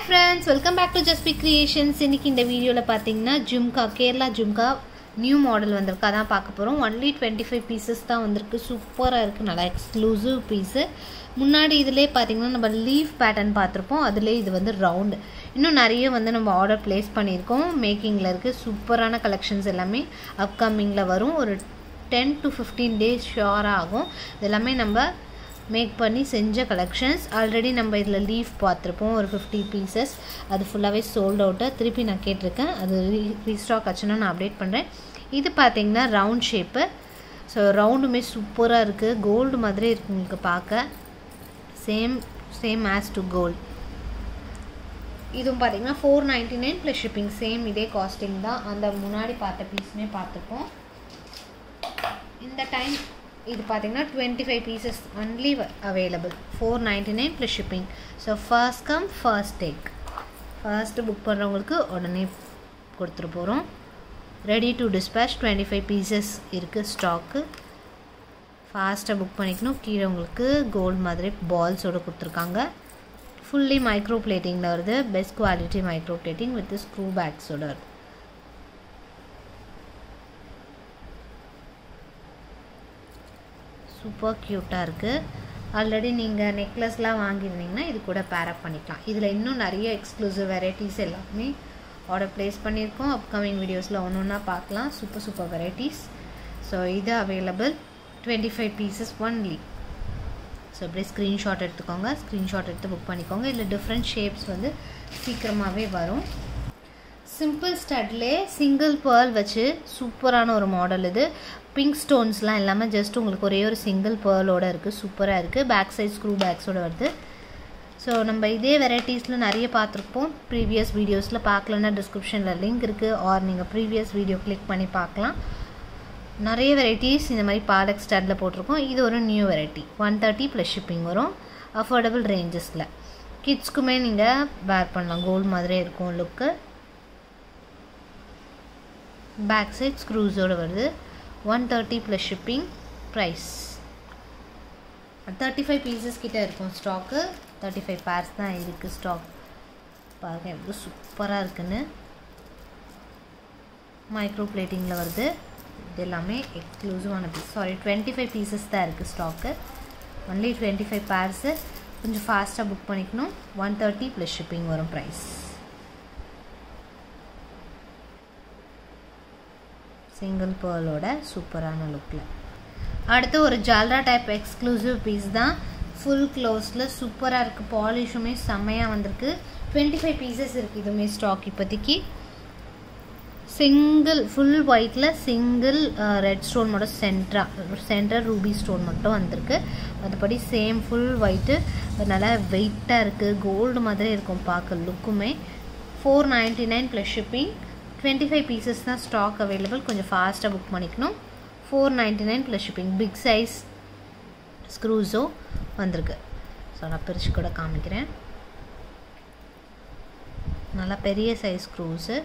friends welcome back to ஜஸ்பி creations இன்னைக்கு இந்த வீடியோவில் பார்த்தீங்கன்னா ஜும்கா கேரளா ஜும்கா நியூ மாடல் வந்திருக்கு அதான் பார்க்க போகிறோம் ஒன்லி டுவெண்ட்டி ஃபைவ் பீசஸ் தான் வந்திருக்கு சூப்பராக இருக்குது நல்லா எக்ஸ்க்ளூசிவ் பீஸு முன்னாடி இதிலே பார்த்தீங்கன்னா நம்ம லீஃப் பேட்டர்ன் பார்த்துருப்போம் அதிலே இது வந்து ரவுண்டு இன்னும் நிறைய வந்து நம்ம ஆர்டர் ப்ளேஸ் பண்ணியிருக்கோம் மேக்கிங்கில் இருக்குது சூப்பரான கலெக்ஷன்ஸ் எல்லாமே அப்கமிங்கில் வரும் ஒரு டென் டு ஃபிஃப்டீன் டேஸ் ஷியோராக ஆகும் இது எல்லாமே நம்ம மேக் பண்ணி செஞ்ச கலெக்ஷன்ஸ் ஆல்ரெடி நம்ம இதில் லீஃப் பார்த்துருப்போம் ஒரு ஃபிஃப்டி பீசஸ் அது ஃபுல்லாகவே சோல்ட் அவுட்டு திருப்பி நான் கேட்டிருக்கேன் அது ரீ ரீஸ்டாக் ஆச்சுன்னா நான் அப்டேட் பண்ணுறேன் இது பார்த்தீங்கன்னா ரவுண்ட் ஷேப்பு ஸோ ரவுண்டுமே சூப்பராக இருக்குது கோல்டு மாதிரி இருக்குது உங்களுக்கு பார்க்க same same as to gold இதுவும் பார்த்தீங்கன்னா four ninety nine plus shipping same இதே காஸ்டிங் தான் அந்த முன்னாடி பார்த்த பீஸுமே பார்த்துப்போம் இந்த டைம் இது பார்த்தீங்கன்னா twenty five pieces only available four ninety nine plus shipping so first come first take first book பண்ணுறவங்களுக்கு உடனே கொடுத்துட்டு போகிறோம் ready to dispatch twenty five pieces இருக்குது ஸ்டாக்கு ஃபாஸ்ட்டாக புக் பண்ணிக்கணும் கீழே உங்களுக்கு கோல்டு மாதிரி பால்ஸோடு கொடுத்துருக்காங்க ஃபுல்லி மைக்ரோ பிளேட்டிங்கில் வருது best quality micro plating with screw பேக்ஸோட வருது சூப்பர் க்யூட்டாக இருக்குது ஆல்ரெடி நீங்கள் நெக்லஸ்லாம் வாங்கியிருந்தீங்கன்னா இது கூட பேரப் பண்ணிக்கலாம் இதில் இன்னும் நிறைய எக்ஸ்க்ளூசிவ் வெரைட்டிஸ் எல்லாமே ஆர்டர் ப்ளேஸ் பண்ணியிருக்கோம் அப்கமிங் வீடியோஸில் ஒன்று ஒன்றா பார்க்கலாம் சூப்பர் சூப்பர் வெரைட்டிஸ் ஸோ இது available twenty five pieces only so அப்படியே ஸ்க்ரீன்ஷாட் எடுத்துக்கோங்க ஸ்க்ரீன்ஷாட் எடுத்து புக் பண்ணிக்கோங்க இதில் டிஃப்ரெண்ட் ஷேப்ஸ் வந்து சீக்கிரமாகவே வரும் சிம்பிள் ஸ்டட்லே சிங்கிள் பேர்ல் வச்சு சூப்பரான ஒரு மாடல் இது பிங்க் ஸ்டோன்ஸ்லாம் இல்லாமல் ஜஸ்ட் உங்களுக்கு ஒரே ஒரு சிங்கிள் பேர்லோடு இருக்குது சூப்பராக இருக்குது பேக் சைட் ஸ்க்ரூ பேக்ஸோடு வருது ஸோ நம்ம இதே வெரைட்டிஸில் நிறைய பார்த்துருப்போம் ப்ரீவியஸ் வீடியோஸில் பார்க்கலன்னா டிஸ்கிரிப்ஷனில் லிங்க் இருக்குது ஆர் நீங்கள் ப்ரீவியஸ் வீடியோ கிளிக் பண்ணி பார்க்கலாம் நிறைய வெரைட்டிஸ் இந்த மாதிரி பாலக் ஸ்டாண்டில் போட்டிருக்கோம் இது ஒரு new variety one thirty plus shipping வரும் அஃபோர்டபுள் ரேஞ்சஸில் கிட்ஸ்க்குமே நீங்கள் பேர் பண்ணலாம் கோல்டு மாதிரியே இருக்கும் லுக்கு பேக் சைட் ஸ்க்ரூஸோடு வருது one thirty plus shipping price thirty five pieces கிட்டே இருக்கும் ஸ்டாக்கு தேர்ட்டி ஃபைவ் பேர்ஸ் தான் இருக்குது ஸ்டாக் பாருங்கள் எவ்வளோ சூப்பராக இருக்குன்னு மைக்ரோ பிளேட்டிங்கில் வருது இது எல்லாமே எக்ஸ்க்ளூசிவான piece sorry twenty five pieces தான் இருக்குது stock only twenty five pairs கொஞ்சம் ஃபாஸ்ட்டாக புக் பண்ணிக்கணும் ஒன் தேர்ட்டி ப்ளஸ் ஷிப்பிங் வரும் ப்ரைஸ் சிங்கிள் பேர்லோட சூப்பரான லுக்கில் அடுத்து ஒரு ஜால்ரா டைப் எக்ஸ்க்ளூசிவ் பீஸ் தான் ஃபுல் க்ளோஸில் சூப்பராக இருக்குது பாலிஷுமே செம்மையாக வந்திருக்கு டுவெண்ட்டி ஃபைவ் பீசஸ் இருக்குது இதுவுமே ஸ்டாக் இப்போதைக்கு சிங்கிள் ஃபுல் ஒயிட்டில் சிங்கிள் ரெட் ஸ்டோன் மட்டும் சென்ட்ரா சென்டர் ரூபி ஸ்டோன் மட்டும் வந்திருக்கு மற்றபடி சேம் ஃபுல் ஒயிட்டு நல்லா வெயிட்டாக இருக்குது கோல்டு மாதிரி இருக்கும் பார்க்க லுக்குமே four ninety nine plus shipping twenty five pieces தான் ஸ்டாக் அவைலபிள் கொஞ்சம் ஃபாஸ்ட்டாக புக் பண்ணிக்கணும் four ninety nine plus shipping big size ஸ்க்ரூஸோ வந்திருக்கு ஸோ நான் பிரித்து கூட காமிக்கிறேன் நல்லா பெரிய சைஸ் ஸ்க்ரூஸு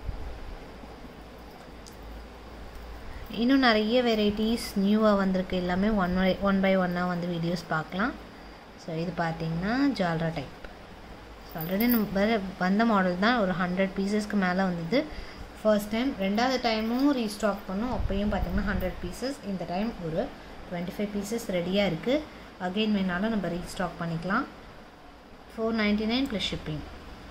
இன்னும் நிறைய வெரைட்டிஸ் நியூவாக வந்திருக்கு எல்லாமே ஒன் பை ஒன் பை ஒன்னாக வந்து வீடியோஸ் பார்க்கலாம் ஸோ இது பார்த்திங்கன்னா ஜால்ரா டைப் ஸோ ஆல்ரெடி நம்ம வந்த மாடல் தான் ஒரு ஹண்ட்ரட் பீசஸ்க்கு மேலே வந்தது ஃபர்ஸ்ட் டைம் ரெண்டாவது டைமும் ரீஸ்டாக் பண்ணோம் அப்போயும் பார்த்திங்கன்னா ஹண்ட்ரட் பீசஸ் இந்த டைம் ஒரு டுவெண்ட்டி ஃபைவ் பீசஸ் ரெடியாக இருக்குது அகெயின் வேணாலும் நம்ம ரீஸ்டாக் பண்ணிக்கலாம் four ninety nine plus shipping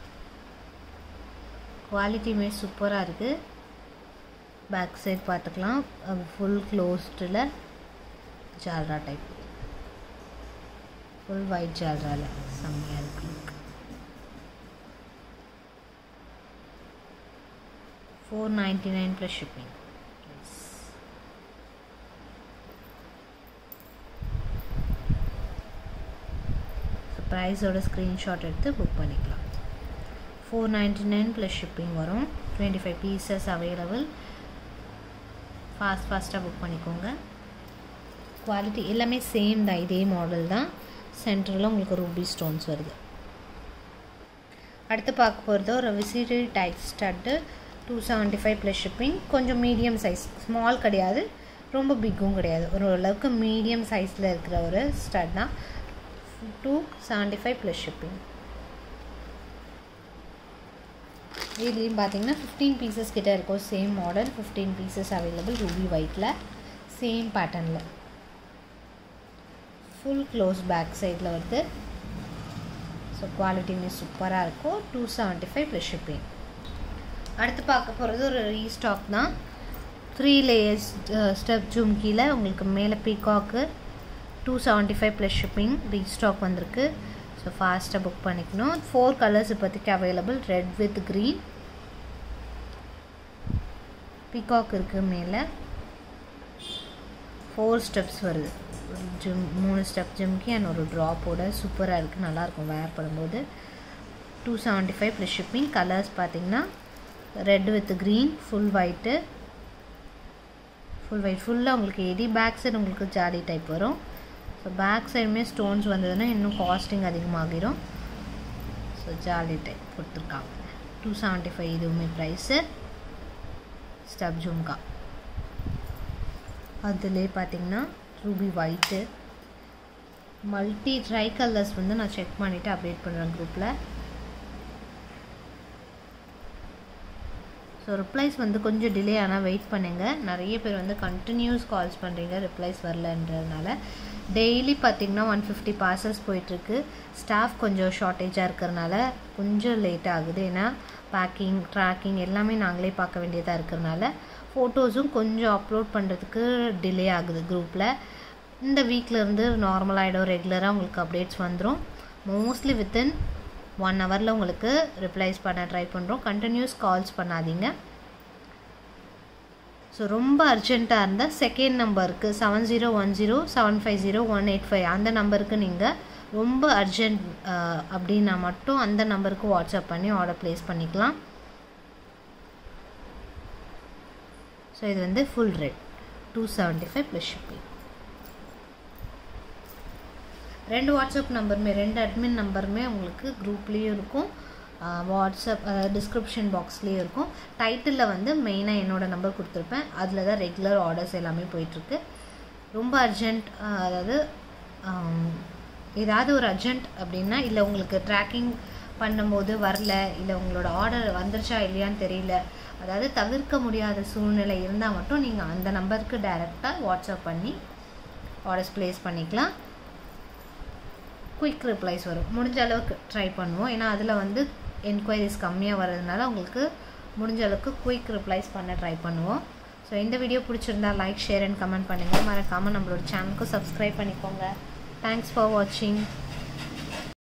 குவாலிட்டியுமே சூப்பராக இருக்குது பேக் சைட் பார்த்துக்கலாம் ஃபுல் க்ளோஸ்டில் ஜால்ரா டைப் ஃபுல் ஒயிட் ஜால்ராவில் செம்மையாக இருக்குது four ninety nine plus shipping ப்ரைஸோட ஸ்க்ரீன்ஷாட் எடுத்து புக் பண்ணிக்கலாம் four ninety nine plus shipping வரும் twenty five pieces available fast ஃபாஸ்ட்டாக புக் பண்ணிக்கோங்க குவாலிட்டி எல்லாமே சேம் தான் இதே மாடல் தான் சென்டரில் உங்களுக்கு ரூபி ஸ்டோன்ஸ் வருது அடுத்து பார்க்க போகிறது ஒரு விசிறி type stud two seventy five plus shipping கொஞ்சம் மீடியம் சைஸ் ஸ்மால் கிடையாது ரொம்ப பிக்கும் கிடையாது ஒரு அளவுக்கு மீடியம் சைஸில் இருக்கிற ஒரு ஸ்டட் தான் two seventy five plus shipping இதுலேயும் பார்த்தீங்கன்னா ஃபிஃப்டீன் பீசஸ் கிட்ட இருக்கும் same model fifteen pieces available ruby ஒயிட்டில் சேம் பேட்டர்னில் ஃபுல் க்ளோஸ் பேக் சைடில் வருது ஸோ குவாலிட்டியுமே சூப்பராக இருக்கும் two seventy five plus shipping அடுத்து பார்க்க போகிறது ஒரு ரீஸ்டாக் தான் த்ரீ லேயர்ஸ் ஸ்டெப் ஜும்கியில் உங்களுக்கு மேலே peacock two seventy five plus shipping restock வந்திருக்கு ஸோ ஃபாஸ்ட்டாக புக் பண்ணிக்கணும் ஃபோர் கலர்ஸ் இப்போதைக்கு available red with green peacock இருக்குது மேலே ஃபோர் ஸ்டெப்ஸ் வருது ஒரு ஜிம் மூணு ஸ்டெப் ஜிம்கி அண்ட் ஒரு ட்ராப்போட சூப்பராக இருக்குது நல்லாயிருக்கும் வேர் பண்ணும்போது two seventy five plus shipping colours பார்த்தீங்கன்னா red with green full white full white ஃபுல்லாக உங்களுக்கு எடி பேக் சைடு உங்களுக்கு ஜாடி டைப் வரும் ஸோ பேக் சைடுமே ஸ்டோன்ஸ் வந்ததுன்னா இன்னும் காஸ்டிங் அதிகமாகிடும் ஸோ ஜாலி டைப் கொடுத்துருக்காங்க டூ செவன்ட்டி ஃபைவ் இதுவுமே ப்ரைஸு ஸ்டப் ஜும்கா அதிலே பார்த்தீங்கன்னா ruby white multi tri colours வந்து நான் செக் பண்ணிவிட்டு அப்டேட் பண்ணுறேன் குரூப்பில் ஸோ ரிப்ளைஸ் வந்து கொஞ்சம் டிலே ஆனால் வெயிட் பண்ணுங்கள் நிறைய பேர் வந்து கண்டினியூஸ் கால்ஸ் பண்ணுறீங்க ரிப்ளைஸ் வரலன்றதுனால டெய்லி பார்த்திங்கன்னா ஒன் ஃபிஃப்டி பார்சல்ஸ் போயிட்டுருக்கு ஸ்டாஃப் கொஞ்சம் ஷார்ட்டேஜாக இருக்கிறனால கொஞ்சம் லேட் ஆகுது ஏன்னா பேக்கிங் ட்ராக்கிங் எல்லாமே நாங்களே பார்க்க வேண்டியதாக இருக்கிறனால ஃபோட்டோஸும் கொஞ்சம் அப்லோட் பண்ணுறதுக்கு டிலே ஆகுது குரூப்பில் இந்த வீக்லேருந்து நார்மலாகிடும் ரெகுலராக உங்களுக்கு அப்டேட்ஸ் வந்துடும் மோஸ்ட்லி வித்தின் ஒன் ஹவரில் உங்களுக்கு ரிப்ளைஸ் பண்ண ட்ரை பண்ணுறோம் கண்டினியூஸ் கால்ஸ் பண்ணாதீங்க ஸோ ரொம்ப அர்ஜெண்ட்டாக இருந்தால் செகண்ட் நம்பருக்கு seven zero one zero seven five zero one eight five அந்த நம்பருக்கு நீங்கள் ரொம்ப அர்ஜென்ட் அப்படின்னா மட்டும் அந்த நம்பருக்கு வாட்ஸ்அப் பண்ணி ஆர்டர் ப்ளேஸ் பண்ணிக்கலாம் ஸோ இது வந்து full rate two seventy five plus shipping ரெண்டு வாட்ஸ்அப் நம்பருமே ரெண்டு அட்மின் நம்பருமே உங்களுக்கு குரூப்லேயும் இருக்கும் வாட்ஸ்அப் டிஸ்கிரிப்ஷன் பாக்ஸ்லேயும் இருக்கும் டைட்டிலில் வந்து மெயினாக என்னோடய நம்பர் கொடுத்துருப்பேன் அதில் தான் ரெகுலர் ஆர்டர்ஸ் எல்லாமே போயிட்டுருக்கு ரொம்ப அர்ஜெண்ட் அதாவது ஏதாவது ஒரு அர்ஜெண்ட் அப்படின்னா இல்லை உங்களுக்கு ட்ராக்கிங் பண்ணும்போது வரல இல்லை உங்களோட ஆர்டர் வந்துருச்சா இல்லையான்னு தெரியல அதாவது தவிர்க்க முடியாத சூழ்நிலை இருந்தால் மட்டும் நீங்கள் அந்த நம்பருக்கு டைரெக்டாக வாட்ஸ்அப் பண்ணி ஆர்டர்ஸ் ப்ளேஸ் பண்ணிக்கலாம் குயிக் ரிப்ளைஸ் வரும் முடிஞ்ச அளவுக்கு ட்ரை பண்ணுவோம் ஏன்னா அதில் வந்து என்கொயரிஸ் கம்மியாக வர்றதுனால உங்களுக்கு முடிஞ்ச அளவுக்கு குயிக் ரிப்ளைஸ் பண்ண ட்ரை பண்ணுவோம் ஸோ இந்த வீடியோ பிடிச்சிருந்தா லைக் ஷேர் அண்ட் கமெண்ட் பண்ணுங்கள் மறக்காமல் நம்மளோட சேனலுக்கு சப்ஸ்கிரைப் பண்ணிக்கோங்க தேங்க்ஸ் ஃபார் வாட்சிங்